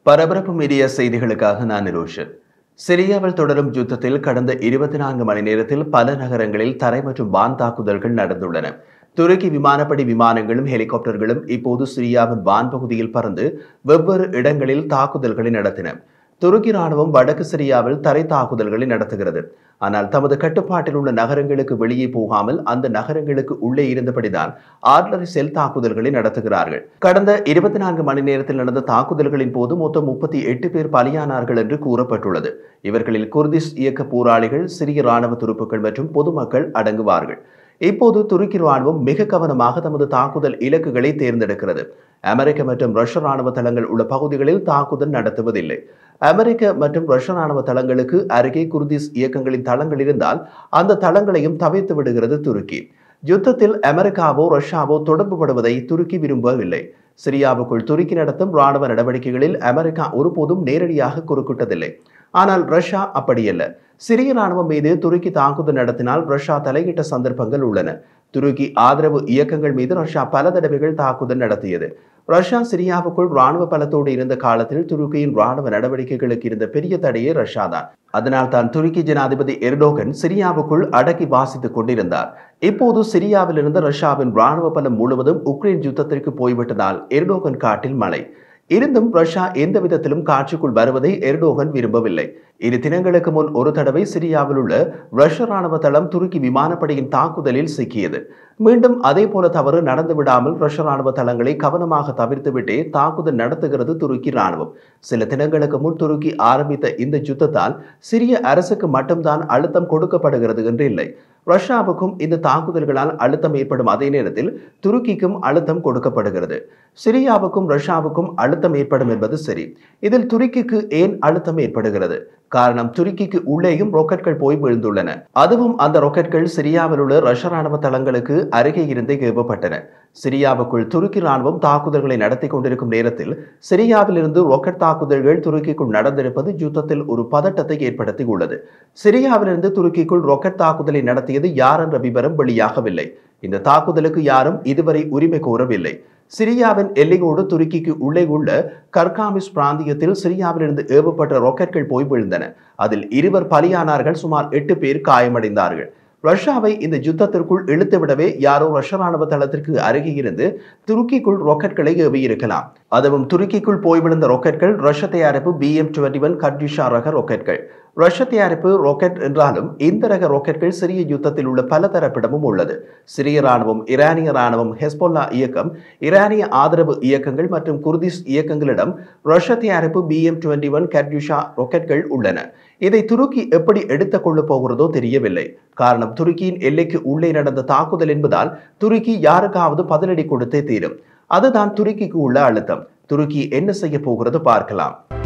பரபரப்பு மீடிய செய்திகளுக்காக நான் நிரோஷன் சிரியாவில் தொடரும் யுத்தத்தில் கடந்த இருபத்தி நான்கு மணி நேரத்தில் பல நகரங்களில் தரை மற்றும் வான் தாக்குதல்கள் நடந்துள்ளன துருக்கி விமானப்படை விமானங்களும் ஹெலிகாப்டர்களும் இப்போது சிரியாவின் வான் பகுதியில் பறந்து வெவ்வேறு இடங்களில் தாக்குதல்களை நடத்தின துருக்கி ராணுவம் வடக்கு சிரியாவில் தரை தாக்குதல்களை நடத்துகிறது ஆனால் தமது கட்டுப்பாட்டில் உள்ள நகரங்களுக்கு வெளியே போகாமல் அந்த நகரங்களுக்கு உள்ளே இருந்தபடிதான் ஆர்ட்லரி செல் தாக்குதல்களை நடத்துகிறார்கள் கடந்த இருபத்தி நான்கு மணி நேரத்தில் நடந்த தாக்குதல்களின் போது மொத்தம் முப்பத்தி எட்டு பேர் பலியானார்கள் என்று கூறப்பட்டுள்ளது இவர்களில் குர்திஷ் இயக்க போராளிகள் சிறிய ராணுவ துருப்புக்கள் மற்றும் பொதுமக்கள் அடங்குவார்கள் இப்போது துருக்கி ராணுவம் மிக கவனமாக தமது தாக்குதல் இலக்குகளை தேர்ந்தெடுக்கிறது அமெரிக்க மற்றும் ரஷ்ய ராணுவ தளங்கள் உள்ள பகுதிகளில் தாக்குதல் நடத்துவதில்லை அமெரிக்க மற்றும் ரஷ்ய ராணுவ தளங்களுக்கு அருகே குர்திஸ் இயக்கங்களின் தளங்கள் இருந்தால் அந்த தளங்களையும் தவிர்த்து விடுகிறது துருக்கி யுத்தத்தில் அமெரிக்காவோ ரஷ்யாவோ தொடர்புபடுவதை துருக்கி விரும்பவில்லை சிரியாவுக்குள் துருக்கி நடத்தும் ராணுவ நடவடிக்கைகளில் அமெரிக்கா ஒருபோதும் நேரடியாக குறுக்கிட்டதில்லை ஆனால் ரஷ்யா அப்படியல்ல சிரிய ராணுவம் மீது துருக்கி தாக்குதல் நடத்தினால் ரஷ்யா தலையிட்ட சந்தர்ப்பங்கள் உள்ளன துருக்கி ஆதரவு இயக்கங்கள் மீது ரஷ்யா பல தடவைகள் தாக்குதல் நடத்தியது ரஷ்யா சிரியாவுக்குள் ராணுவ பலத்தோடு இருந்த காலத்தில் துருக்கியின் ராணுவ நடவடிக்கைகளுக்கு இருந்த பெரிய தடையே ரஷ்யா தான் அதனால் தான் துருக்கி ஜனாதிபதி எர்டோகன் சிரியாவுக்குள் அடக்கி வாசித்துக் கொண்டிருந்தார் இப்போது சிரியாவில் இருந்த ரஷ்யாவின் ராணுவ பலம் முழுவதும் உக்ரைன் யுத்தத்திற்கு போய்விட்டதால் எர்டோகன் காட்டில் மழை இருந்தும் ரஷ்யா எந்த விதத்திலும் காட்சிக்குள் வருவதை எர்டோகன் விரும்பவில்லை இரு தினங்களுக்கு முன் ஒரு தடவை சிரியாவில் உள்ள ரஷ்ய ராணுவ தளம் துருக்கி விமானப்படையின் தாக்குதலில் சிக்கியது மீண்டும் அதே போல தவறு நடந்து விடாமல் ரஷ்ய ராணுவ தளங்களை கவனமாக தவிர்த்துவிட்டே தாக்குதல் நடத்துகிறது துருக்கி ராணுவம் சில தினங்களுக்கு முன் துருக்கி ஆரம்பித்த இந்த யுத்தத்தால் சிரிய அரசுக்கு மட்டும்தான் அழுத்தம் கொடுக்கப்படுகிறது என்று இல்லை ரஷ்யாவுக்கும் இந்த தாக்குதல்களால் அழுத்தம் ஏற்படும் அதே நேரத்தில் துருக்கிக்கும் அழுத்தம் கொடுக்கப்படுகிறது சிரியாவுக்கும் ரஷ்யாவுக்கும் அழுத்தம் ஏற்படும் என்பது சரி இதில் துருக்கிக்கு ஏன் அழுத்தம் ஏற்படுகிறது காரணம் துருக்கிக்கு உள்ளேயும் ராக்கெட்கள் போய் விழுந்துள்ளன அதுவும் அந்த ராக்கெட்கள் சிரியாவில் உள்ள ரஷ்ய ராணுவ தளங்களுக்கு அருகே இருந்தே ஏவப்பட்டன சிரியாவுக்குள் துருக்கி ராணுவம் தாக்குதல்களை நடத்தி கொண்டிருக்கும் நேரத்தில் சிரியாவில் இருந்து ராக்கெட் தாக்குதல்கள் துருக்கிக்குள் நடந்திருப்பது யுத்தத்தில் ஒரு பதட்டத்தை ஏற்படுத்தியுள்ளது சிரியாவிலிருந்து துருக்கிக்குள் ராக்கெட் தாக்குதலை நடத்தியது யார் என்ற விவரம் வெளியாகவில்லை இந்த தாக்குதலுக்கு யாரும் இதுவரை உரிமை கோரவில்லை சிரியாவின் எல்லையோடு துருக்கிக்கு உள்ளே உள்ள கர்காமிஸ் பிராந்தியத்தில் சிரியாவிலிருந்து ஏவப்பட்ட ராக்கெட்கள் போய் விழுந்தன அதில் இருவர் பலியானார்கள் சுமார் எட்டு பேர் காயமடைந்தார்கள் ரஷ்யாவை இந்த யுத்தத்திற்குள் இழுத்துவிடவே யாரோ ரஷ்ய ராணுவ தளத்திற்கு அருகே இருந்து துருக்கிக்குள் ராக்கெட்களை ஏவியிருக்கலாம் அதுவும் துருக்கிக்குள் போய் விழுந்த ராக்கெட்கள் ரஷ்ய தயாரிப்பு B M twenty one Katyusha ரக ராக்கெட்கள் ரஷ்ய தயாரிப்பு ராக்கெட் என்றாலும் இந்த ரக ராக்கெட்கள் சிறிய யுத்தத்தில் உள்ள பல தரப்பிடமும் உள்ளது சிரிய ராணுவம் ஈரானிய ராணுவம் ஹெஸ்போல்லா இயக்கம் ஈரானிய ஆதரவு இயக்கங்கள் மற்றும் குர்திஸ் இயக்கங்களிடம் ரஷ்ய தயாரிப்பு B M twenty one Katyusha ராக்கெட்கள் உள்ளன இதை துருக்கி எப்படி எடுத்துக் கொள்ளப் போகிறதோ தெரியவில்லை காரணம் துருக்கியின் எல்லைக்கு உள்ளே நடந்த தாக்குதல் என்பதால் துருக்கி யாருக்காவது பதிலடி கொடுத்தே தீரும் அதுதான் துருக்கிக்கு உள்ள அழுத்தம் துருக்கி என்ன செய்ய போகிறது பார்க்கலாம்